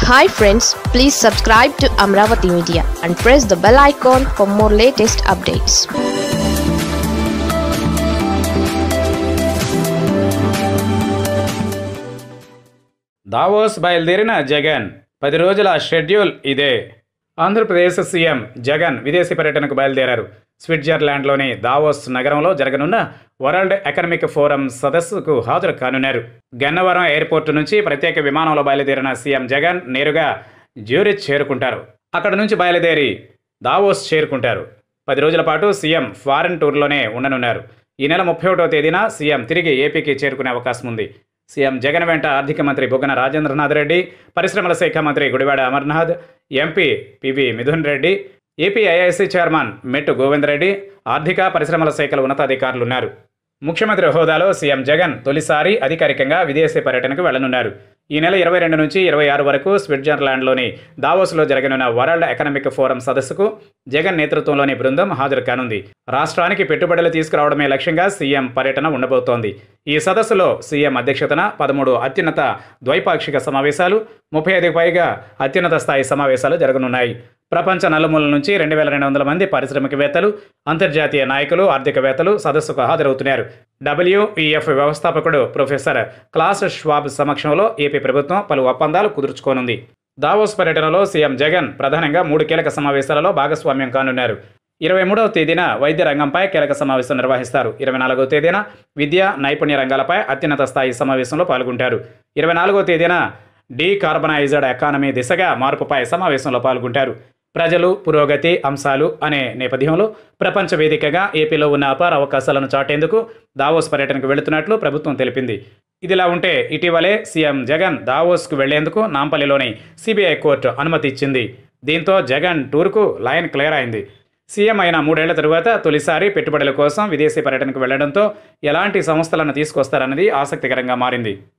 hi friends please subscribe to Amaravati media and press the bell icon for more latest updates Davos బయలుదేరిన జగన్ పది రోజుల schedule ఇదే Andhra Pradesh CM Jagan విదేశీ పర్యటనకు బయలుదేరారు స్విట్జర్లాండ్లోని దావోస్ నగరంలో జరగనున్న వరల్డ్ ఎకనమిక్ ఫోరం సదస్సుకు హాజరు కానున్నారు గన్నవరం ఎయిర్పోర్టు నుంచి ప్రత్యేక విమానంలో బయలుదేరిన సీఎం జగన్ నేరుగా జ్యూరిచ్ చేరుకుంటారు అక్కడ నుంచి బయలుదేరి దావోస్ చేరుకుంటారు పది రోజుల పాటు సీఎం ఫారెన్ టూర్లోనే ఉండనున్నారు ఈ నెల ముప్పై ఒకటో తేదీన సీఎం తిరిగి ఏపీకి చేరుకునే అవకాశం ఉంది సీఎం జగన్ వెంట ఆర్థిక మంత్రి బుగ్గన రాజేంద్రనాథ్ రెడ్డి పరిశ్రమల శాఖ మంత్రి Gudivada Amarnath MP PV Mithun Reddy AP IIC chairman Mettu Govind Reddy ఆర్థిక పరిశ్రమల శాఖల ఉన్నతాధికారులు ఉన్నారు ముఖ్యమంత్రి హోదాలో సీఎం జగన్ తొలిసారి అధికారికంగా విదేశీ పర్యటనకు వెళ్లనున్నారు ఈ నెల ఇరవై రెండు నుంచి ఇరవై ఆరు వరకు స్విట్జర్లాండ్లోని దావోస్లో జరగనున్న వరల్డ్ ఎకనామిక్ ఫోరం సదస్సుకు జగన్ నేతృత్వంలోని బృందం హాజరు కానుంది రాష్ట్రానికి పెట్టుబడులు తీసుకురావడమే లక్ష్యంగా సీఎం పర్యటన ఉండబోతోంది ఈ సదస్సులో సీఎం అధ్యక్షతన పదమూడు అత్యున్నత ద్వైపాక్షిక సమావేశాలు ముప్పై ఐదుకు పైగా అత్యున్నత స్థాయి సమావేశాలు జరగనున్నాయి ప్రపంచ నలుమూల నుంచి రెండు వేల రెండు వందల మంది పారిశ్రామికవేత్తలు అంతర్జాతీయ నాయకులు ఆర్థికవేత్తలు సదస్సుకు హాజరవుతున్నారు డబ్ల్యూఈఎఫ్ వ్యవస్థాపకుడు ప్రొఫెసర్ క్లాస్ ష్వాబ్ సమక్షంలో ఏపీ ప్రభుత్వం పలు ఒప్పందాలు కుదుర్చుకోనుంది దావోస్ పర్యటనలో సీఎం జగన్ ప్రధానంగా మూడు కీలక సమావేశాలలో భాగస్వామ్యం కానున్నారు ఇరవై మూడవ తేదీన వైద్య రంగంపై కీలక సమావేశం నిర్వహిస్తారు ఇరవై నాలుగవ తేదీన విద్య నైపుణ్య రంగాలపై అత్యున్నత స్థాయి సమావేశంలో పాల్గొంటారు ఇరవై నాలుగవ తేదీన డీకార్బనైజ్డ్ ఎకానమీ దిశగా మార్పుపై సమావేశంలో పాల్గొంటారు ప్రజలు పురోగతి అంశాలు అనే నేపథ్యంలో ప్రపంచ వేదికగా ఏపీలో ఉన్న అపార అవకాశాలను చాటేందుకు దావోస్ పర్యటనకు వెళుతున్నట్లు ప్రభుత్వం తెలిపింది ఇదిలా ఉంటే ఇటీవలే సీఎం జగన్ దావోస్కు వెళ్లేందుకు నాంపల్లిలోని సిబిఐ కోర్టు అనుమతి ఇచ్చింది దీంతో జగన్ టూర్కు లైన్ క్లియర్ అయింది సీఎం అయిన మూడేళ్ల తరువాత తొలిసారి పెట్టుబడుల కోసం విదేశీ పర్యటనకు వెళ్లడంతో ఎలాంటి సంస్థలను తీసుకొస్తారన్నది ఆసక్తికరంగా మారింది